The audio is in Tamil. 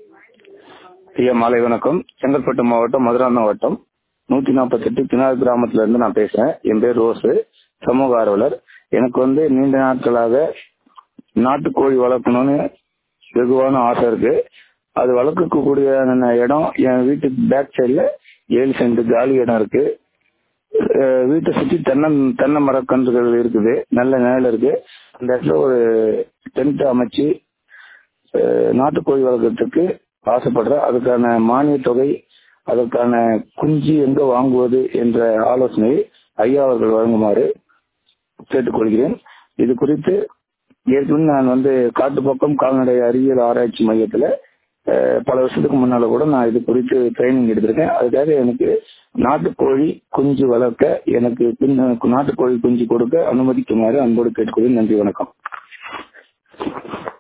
ஐயா மாலை வணக்கம் செங்கல்பட்டு மாவட்டம் மதுராந்தகம் வட்டம் நூத்தி நாற்பத்தி எட்டு பினார் கிராமத்துல இருந்து நான் பேசுறேன் என் பேர் ரோஸு சமூக ஆர்வலர் எனக்கு வந்து நீண்ட நாட்களாக நாட்டுக்கோழி வளர்க்கணும்னு வெகுவான ஆசை இருக்கு அது வளர்க்கக்கூடிய இடம் என் வீட்டுக்கு பேக் சைடுல ஏழு சென்ட் காலி இடம் இருக்கு அஹ் வீட்டை சுத்தி தென்னை தென்னை மரக்கன்றுகள் இருக்குது நல்ல நிழல் இருக்கு அந்த இடத்துல ஒரு டென்ட் அமைச்சு அஹ் நாட்டுக்கோழி வளர்க்கறதுக்கு ஆசைப்படுறேன் அதுக்கான மானிய தொகை அதற்கான குஞ்சு எங்க வாங்குவது என்ற ஆலோசனையை ஐயா அவர்கள் வழங்குமாறு கேட்டுக்கொள்கிறேன் இது குறித்து ஏற்கனவே நான் வந்து காட்டுப்பக்கம் கால்நடை அறிவியல் ஆராய்ச்சி மையத்துல அஹ், பல வருஷத்துக்கு முன்னால கூட நான் இது குறித்து ட்ரைனிங் எடுத்திருக்கேன் அதுக்காக எனக்கு நாட்டுக்கோழி குஞ்சு வளர்க்க எனக்கு குஞ்சு- நாட்டுக்கோழி குஞ்சு கொடுக்க அனுமதிக்குமாறு அன்போடு கேட்டுக்கொள்கிறேன் நன்றி வணக்கம்